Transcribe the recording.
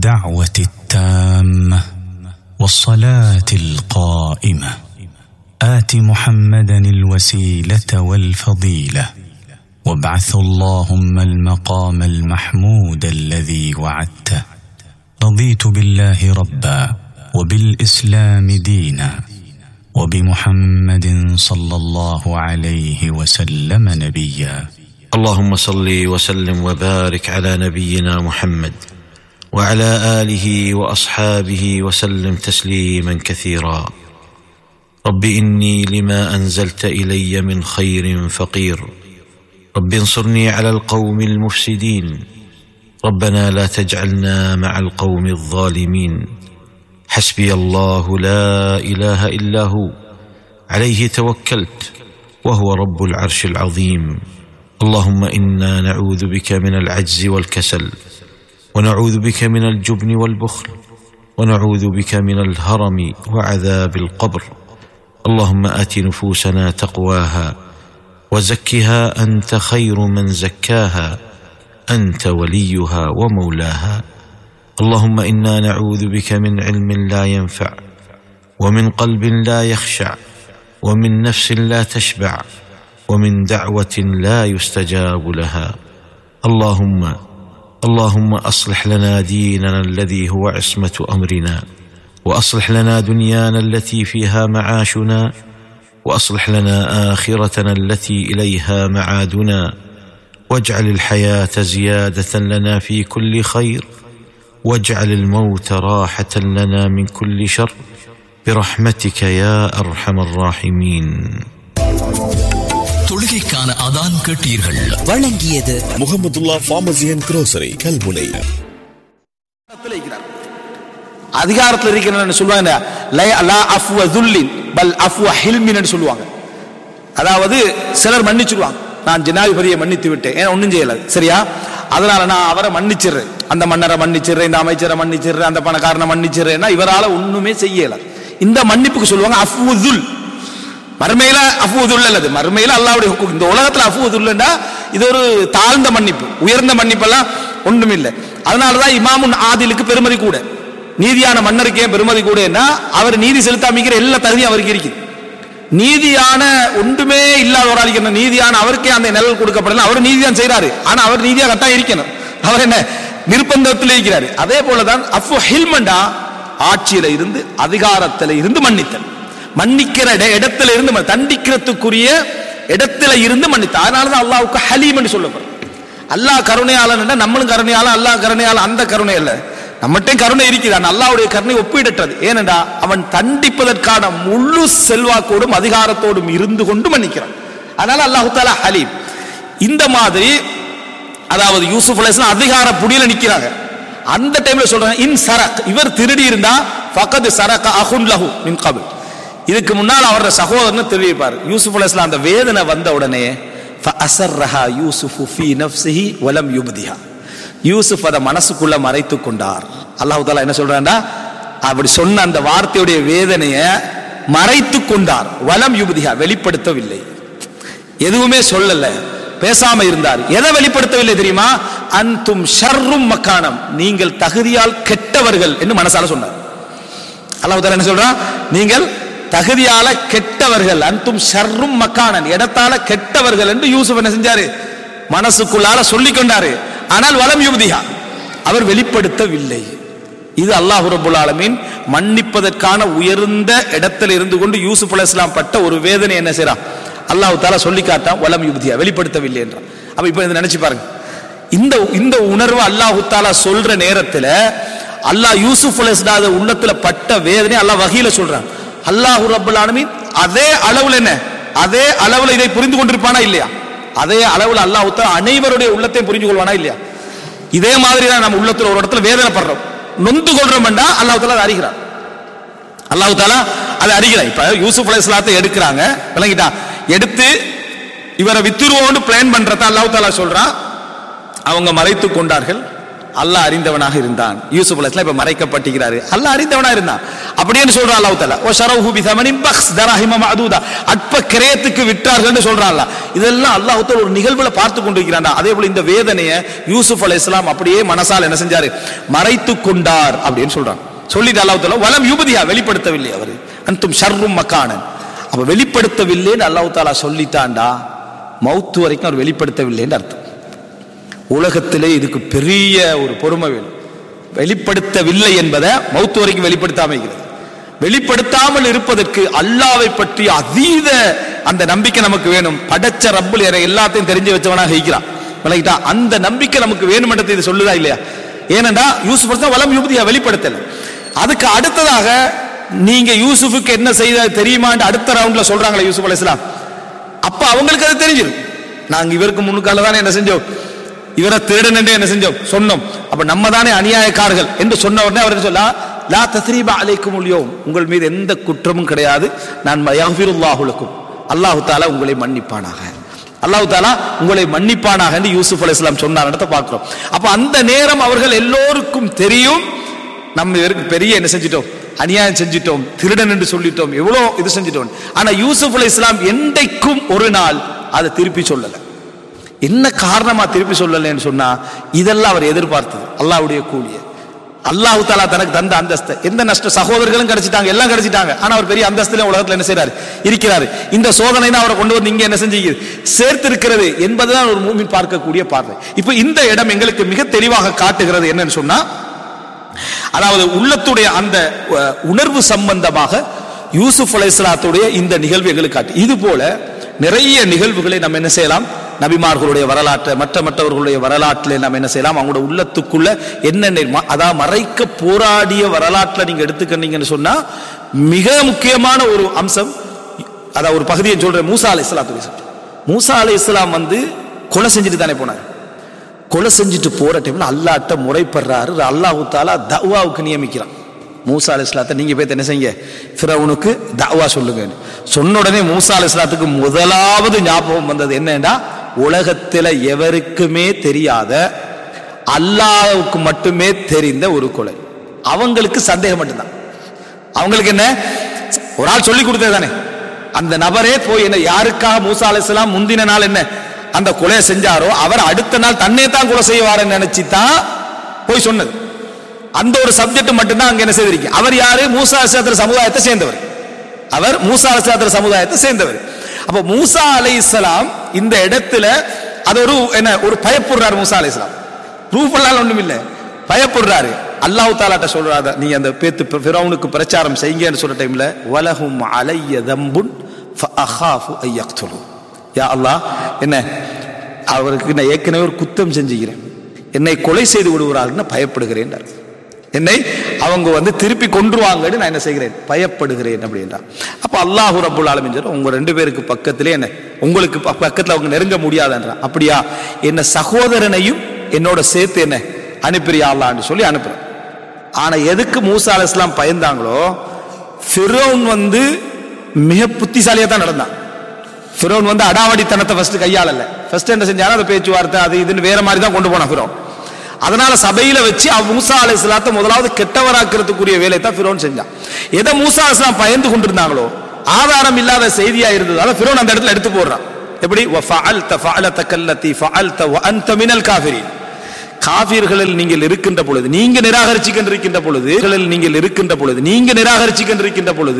الدعوه التامه والصلاه القائمه ات محمدا الوسيله والفضيله وابعث اللهم المقام المحمود الذي وعدته رضيت بالله ربا وبالاسلام دينا وبمحمد صلى الله عليه وسلم نبيا اللهم صل وسلم وبارك على نبينا محمد وعلى اله واصحابه وسلم تسليما كثيرا رب اني لما انزلت الي من خير فقير رب انصرني على القوم المفسدين ربنا لا تجعلنا مع القوم الظالمين حسبي الله لا اله الا هو عليه توكلت وهو رب العرش العظيم اللهم انا نعوذ بك من العجز والكسل ونعوذ بك من الجبن والبخل ونعوذ بك من الهرم وعذاب القبر اللهم ات نفوسنا تقواها وزكها انت خير من زكاها انت وليها ومولاها اللهم انا نعوذ بك من علم لا ينفع ومن قلب لا يخشع ومن نفس لا تشبع ومن دعوه لا يستجاب لها اللهم اللهم اصلح لنا ديننا الذي هو عصمه امرنا واصلح لنا دنيانا التي فيها معاشنا واصلح لنا اخرتنا التي اليها معادنا واجعل الحياه زياده لنا في كل خير واجعل الموت راحه لنا من كل شر برحمتك يا ارحم الراحمين தொழுகைக்கான அதான் கேட்டீர்கள் வழங்கியது Mohammadullah pharmacy and grocery Kalmunai அதிகாரத்தில் இருக்கிறார். அதிகாரத்தில் இருக்கிறன்னு சொல்லுவாங்க லய- லா அஃப்வ துல்லின் பல் அஃப்வ ஹில்மின்னு சொல்லுவாங்க அதாவது சிலர் மன்னிச்சிருவாங்க நான் ஜனாதிபதியை மன்னித்து விட்டேன் ஏன் ஒன்றும் செய்யல சரியா அதனால நான் அவரை மன்னிச்சிடுறேன் அந்த மன்னரை மன்னிச்சிடுறேன் இந்த அமைச்சரை மன்னிச்சிடுறேன் அந்த பணக்காரனை மன்னிச்சிடுறேன்னா இவரால ஒண்ணுமே செய்யல இந்த மன்னிப்புக்கு சொல்லுவாங்க அஃப்வுதுல் மறுமையில அஃபுதுல் அல்லது மறுமையில அல்லாவுடைய ஹுக்கும் இந்த உலகத்துல அஃபுதுல்லா இது ஒரு தாழ்ந்த மன்னிப்பு உயர்ந்த மன்னிப்பெல்லாம் ஒன்றும் இல்லை அதனாலதான் இமாமுன் ஆதிலுக்கு பெருமதி கூட நீதியான மன்னருக்கு ஏன் பெருமதி கூடன்னா அவர் நீதி செலுத்தாமிக்கிற எல்லா தகுதியும் அவருக்கு இருக்குது நீதியான ஒன்றுமே இல்லாத ஒரு ஆளுக்கு என்ன நீதியான அவருக்கே அந்த நிழல் கொடுக்கப்படல அவர் நீதிதான் செய்றாரு ஆனா அவர் நீதியா கட்டாயம் இருக்கணும் அவர் என்ன நிர்பந்தத்தில் இருக்கிறாரு அதே போலதான் அஃபு ஹில்மண்டா ஆட்சியில இருந்து அதிகாரத்துல இருந்து மன்னித்தல் மன்னிக்கிற இட- இடத்துல இருந்து ம- தண்டிக்கிறதுக்குரிய இடத்துல இருந்து மன்னித்த அதனாலதான் அல்லாவுக்கு ஹலீம் என்று சொல்லப்படும் அல்லாஹ் கருணையாளன் நம்மளும் கருணையாளன் அல்லாஹ் கருணையாளன் அந்த கருணை அல்ல நம்மகிட்ட கருணை இருக்குது ஆனால் அல்லாஹ்வுடைய கருணை ஒப்பிடற்றது ஏனென்றா அவன் தண்டிப்பதற்கான முழு செல்வாக்கோடும் அதிகாரத்தோடும் இருந்து கொண்டு மன்னிக்கிறான் அதனால அல்லாஹு தாலா ஹலீம் இந்த மாதிரி அதாவது யூசுப் அலைஹிஸ்ஸலாம் அதிகார புடியில நிக்கிறாங்க அந்த டைம்ல சொல்றாங்க இன் சரக் இவர் திருடி இருந்தா ஃபகத் சரக அஹுன் லஹு மின் கபில் இதுக்கு முன்னால் அவரோட சகோதரனை தெரிவிப்பார் யூசுப் அலைஹிஸ்ஸலாம் அந்த வேதனை வந்த உடனே ஃபஅஸர்ரஹா யூசுஃபு ஃபீ நஃப்ஸிஹி வலம் யுப்திஹா யூசுப் அதை மனசுக்குள்ள மறைத்து கொண்டார் அல்லாஹ் தாலா என்ன சொல்றான்டா அப்படி சொன்ன அந்த வார்த்தையுடைய வேதனையை மறைத்து கொண்டார் வலம் யுபதியா வெளிப்படுத்தவில்லை எதுவுமே சொல்லல பேசாம இருந்தார் எதை வெளிப்படுத்தவில்லை தெரியுமா அன்தும் ஷர்ரும் மக்கானம் நீங்கள் தகுதியால் கெட்டவர்கள் என்று மனசால சொன்னார் அல்லாஹ் தாலா என்ன சொல்றான் நீங்கள் தகுதியால கெட்டவர்கள் அன்தும் ஷர்ரும் மக்கானன் இடத்தால கெட்டவர்கள் என்று யூசுப் என்ன செஞ்சாரு மனசுக்குள்ளால சொல்லிக் கொண்டாரு ஆனால் வலம் யுபதியா அவர் வெளிப்படுத்தவில்லை இது அல்லாஹ் ரபுல் ஆலமீன் மன்னிப்பதற்கான உயர்ந்த இடத்தில் இருந்து கொண்டு யூசுப் அலைஹிஸ்ஸலாம் பட்ட ஒரு வேதனை என்ன செய்றான் அல்லாஹ் தாலா சொல்லி காட்டான் வலம் யுபதியா வெளிப்படுத்தவில்லை என்றான் அப்ப இப்போ இதை நினைச்சு பாருங்க இந்த இந்த உணர்வு அல்லாஹு தாலா சொல்ற நேரத்துல அல்லாஹ் யூசுப் அலைஹிஸ்ஸலாம் உள்ளத்துல பட்ட வேதனை அல்லாஹ் வகையில சொல்றான் அல்லாஹ் ரப்பல் ஆலமீன் அதே அளவுல என்ன அதே அளவுல இதை புரிந்து கொண்டிருப்பானா இல்லையா அதே அளவுல அல்லாஹ் தாலா அனைவருடைய உள்ளத்தையும் புரிஞ்சு கொள்வானா இல்லையா இதே மாதிரி தான் நம்ம உள்ளத்துல ஒரு இடத்துல வேதனைப்படுறோம் நொந்து கொள்றோம்டா அல்லாஹ் தாலா அதை அறிகிறான் அல்லாஹ் தாலா அதை அறிகிறான் இப்ப யூசுப் அலைஹிஸ்ஸலாத்தை எடுக்கிறாங்க விளங்கிட்டா எடுத்து இவரை வித்துருவோன்னு பிளான் பண்றத அல்லாஹ் தாலா சொல்றான் அவங்க மறைத்து கொண்டார்கள் அல்லாஹ் அறிந்தவனாக இருந்தான் யூசுப் அலைஹிஸ்ஸலாம் இப்ப மறைக்கப்பட்டிருக்கிறாரு அல்லாஹ் அறிந்தவனா இருந்தான் அப்படின்னு சொல்றான் அல்லாஹ் தஆலா ஓ ஷரவுஹு பி தமனின் பக்ஸ் தராஹிம மஅதூதா அற்ப கிரயத்துக்கு விற்றார்கள்னு சொல்றான் அல்லாஹ் இதெல்லாம் அல்லாஹ் தஆலா ஒரு நிகழ்வுல பார்த்து கொண்டிருக்கிறான்டா அதே போல இந்த வேதனையை யூசுப் அலைஹிஸ்ஸலாம் அப்படியே மனசால் என்ன செஞ்சாரு மறைத்து கொண்டார் அப்படின்னு சொல்றான் சொல்லிட்டு அல்லாஹ் தஆலா வலம் யுபதியா வெளிப்படுத்தவில்லை அவர் அன்தும் ஷர்ரும் மக்கானன் அப்ப வெளிப்படுத்தவில்லைன்னு அல்லாஹ் தஆலா சொல்லிட்டான்டா மௌத்து வரைக்கும் அவர் வெளிப்படுத்தவில்லைன்னு அர்த்தம் உலகத்திலே இதுக்கு பெரிய ஒரு பொறுமை வேணும் வெளிப்படுத்தவில்லை என்பதை மௌத்து வரைக்கும் வெளிப்படுத்தாம இருக்கிறது வெளிப்படுத்தாமல் இருப்பதற்கு அல்லாவை பற்றி அதீத அந்த நம்பிக்கை நமக்கு வேணும் படைச்ச ரப்புல் என எல்லாத்தையும் தெரிஞ்சு வச்சவனாக இருக்கிறான் விளங்கிட்டா அந்த நம்பிக்கை நமக்கு வேணுமென்றதை இது சொல்லுதா இல்லையா ஏனென்றா யூசுப் தான் வலம் யூபதியா வெளிப்படுத்தல அதுக்கு அடுத்ததாக நீங்க யூசுஃபுக்கு என்ன செய்த தெரியுமான்னு அடுத்த ரவுண்ட்ல சொல்றாங்களே யூசுப் அலைஹிஸ்ஸலாம் அப்ப அவங்களுக்கு அது தெரிஞ்சிடும் நாங்க இவருக்கு முன்னுக்கால தானே என்ன செஞ்சோம் இவரை திருடன் என்று என்ன செஞ்சோம் சொன்னோம் அப்ப நம்ம தானே அநியாயக்காரர்கள் என்று சொன்ன உடனே அவர் சொல்ல லா தஸ்ரீபா அலைக்கும் உள்யோம் உங்கள் மீது எந்த குற்றமும் கிடையாது நான் யஃபிருல்லாஹுலக்கும் அல்லாஹு தாலா உங்களை மன்னிப்பானாக அல்லாஹு தாலா உங்களை மன்னிப்பானாக என்று யூசுப் அலைஹிஸ்ஸலாம் சொன்னார் பார்க்கிறோம் அப்ப அந்த நேரம் அவர்கள் எல்லோருக்கும் தெரியும் நம்ம இவருக்கு பெரிய என்ன செஞ்சிட்டோம் அநியாயம் செஞ்சிட்டோம் திருடன் என்று சொல்லிட்டோம் எவ்வளோ இது செஞ்சிட்டோம் ஆனா யூசுப் அலை இஸ்லாம் என்றைக்கும் ஒரு நாள் அதை திருப்பி சொல்லல என்ன காரணமா திருப்பி சொல்லலைன்னு சொன்னா இதெல்லாம் அவர் எதிர்பார்த்தது அல்லாஹ்வுடைய கூலிய அல்லாஹ் தாலா தனக்கு தந்த அந்தஸ்து எந்த நஷ்ட சகோதரர்களும் கிடைச்சிட்டாங்க எல்லாம் கிடைச்சிட்டாங்க ஆனா அவர் பெரிய அந்தஸ்துல உலகத்துல என்ன செய்றாரு இருக்கிறாரு இந்த சோதனை தான் அவரை கொண்டு வந்து இங்க என்ன செஞ்சு சேர்த்து இருக்கிறது என்பதுதான் ஒரு மூமின் பார்க்கக்கூடிய பார்வை இப்ப இந்த இடம் எங்களுக்கு மிக தெளிவாக காட்டுகிறது என்னன்னு சொன்னா அதாவது உள்ளத்துடைய அந்த அஹ், உணர்வு சம்பந்தமாக யூசுப் அலைஹிஸ்ஸலாத்துடைய இந்த நிகழ்வு எங்களுக்கு காட்டு இது போல நிறைய நிகழ்வுகளை நம்ம என்ன செய்யலாம் நபிமார்களுடைய வரலாற்றை மற்ற மற்றவர்களுடைய வரலாற்றில் நம்ம என்ன செய்யலாம் அவங்களோட உள்ளத்துக்குள்ள என்னென்ன ம- அதாவது மறைக்க போராடிய வரலாற்றில் நீங்க எடுத்துக்கிட்டீங்கன்னு சொன்னா மிக முக்கியமான ஒரு அம்சம் அதாவது ஒரு பகுதியை சொல்றேன் மூசா அலை இஸ்லாத்து மூசா அலை இஸ்லாம் வந்து கொலை செஞ்சுட்டு தானே போனார் கொலை செஞ்சுட்டு போற டைம்ல அல்லாட்ட முறைப்படுறாரு அல்லாஹு தாலா தவாவுக்கு நியமிக்கிறான் மூசா அலி இஸ்லாத்தை நீங்க போய் என்ன செய்யுங்க ஃபிரௌனுக்கு தவா சொல்லுங்க சொன்ன உடனே மூசா அலி இஸ்லாத்துக்கு முதலாவது ஞாபகம் வந்தது என்னன்னா உலகத்துல எவருக்குமே தெரியாத அல்லாஹ்வுக்கு மட்டுமே தெரிந்த ஒரு கொலை அவங்களுக்கு சந்தேகம் மட்டும்தான் அவங்களுக்கு என்ன ஒரு ஆள் சொல்லி கொடுத்தது தானே அந்த நபரே போய் என்ன யாருக்காக மூசா அலைஹிஸ்ஸலாம் முந்தின நாள் என்ன அந்த கொலையை செஞ்சாரோ அவர் அடுத்த நாள் தன்னை தான் கொலை செய்வாருன்னு நினைச்சு தான் போய் சொன்னது அந்த ஒரு சப்ஜெக்ட் மட்டும்தான் அங்க என்ன செய்திருக்கு அவர் யாரு மூசா அலைஹிஸ்ஸலாத்திர சமுதாயத்தை சேர்ந்தவர் அவர் மூசா அலைஹிஸ்ஸலாத்திர சமுதாயத்தை சேர்ந்தவர் அப்ப மூசா அலைஹிஸ்ஸலாம் இந்த இடத்துல அது ஒரு என்ன ஒரு பயப்படுறார் மூசா அலைஹிஸ்ஸலாம் ப்ரூஃப் எல்லாம் ஒண்ணும் இல்ல பயப்படுறாரு அல்லாஹ் தாலாட்ட சொல்றாரு நீங்க அந்த பேத்து ஃபிரௌனுக்கு பிரச்சாரம் செய்யுங்கன்னு சொல்ற டைம்ல வலஹும் அலைய தம்புன் ஃபஅஹாஃபு ஐயக்துலு யா அல்லாஹ் என்ன அவருக்கு நான் ஏற்கனவே ஒரு குத்தம் செஞ்சுக்கிறேன் என்னை கொலை செய்து விடுகிறார்கள் பயப்படுகிறேன் என்னை அவங்க வந்து திருப்பி கொன்றுவாங்கன்னு நான் என்ன செய்கிறேன் பயப்படுகிறேன் அப்படின்றான் அப்ப அல்லாஹு ரப்புல் ஆலமீன் சொல்றான், உங்க ரெண்டு பேருக்கு பக்கத்திலே என்ன உங்களுக்கு ப- பக்கத்துல அவங்க நெருங்க முடியாதுன்றான் அப்படியா என்ன சகோதரனையும் என்னோட சேர்த்து என்ன அனுப்பிறியா அல்லான்னு சொல்லி அனுப்புறேன் ஆனா எதுக்கு மூசா அலைஹிஸ்ஸலாம் பயந்தாங்களோ ஃபிரௌன் வந்து மிக புத்திசாலியா தான் நடந்தான் ஃபிரௌன் வந்து அடாவடித்தனத்தை ஃபர்ஸ்ட் கையாளல ஃபர்ஸ்ட் என்ன செஞ்சாலும் அந்த பேச்சுவார்த்தை அது இதுன்னு வேற மாதிரி தான் கொண்டு போனான் ஃபிரௌன் அதனால சபையில வச்சு அவ் மூசா அலைஹிஸ்ஸலாத்தை முதலாவது கெட்டவராக்கிறதுக்குரிய வேலையை தான் ஃபிரௌன் செஞ்சான் எதை மூசா அலைஹிஸ்ஸலாம் பயந்து கொண்டிருந்தாங்களோ ஆதாரம் இல்லாத செய்தியா இருந்ததால ஃபிரௌன் அந்த இடத்துல எடுத்து போடுறான் எப்படி வஃபஅல்த ஃபஅலதக அல்லதி ஃபஅல்த வஅன்த மினல் காஃபிரீன் காஃபிர்களில் நீங்கள் இருக்கின்ற பொழுது நீங்க நிராகரிச்சுக்கின்றிருக்கின்ற பொழுது நீங்கள் இருக்கின்ற பொழுது நீங்க நிராகரிச்சுக்கின்றிருக்கின்ற பொழுது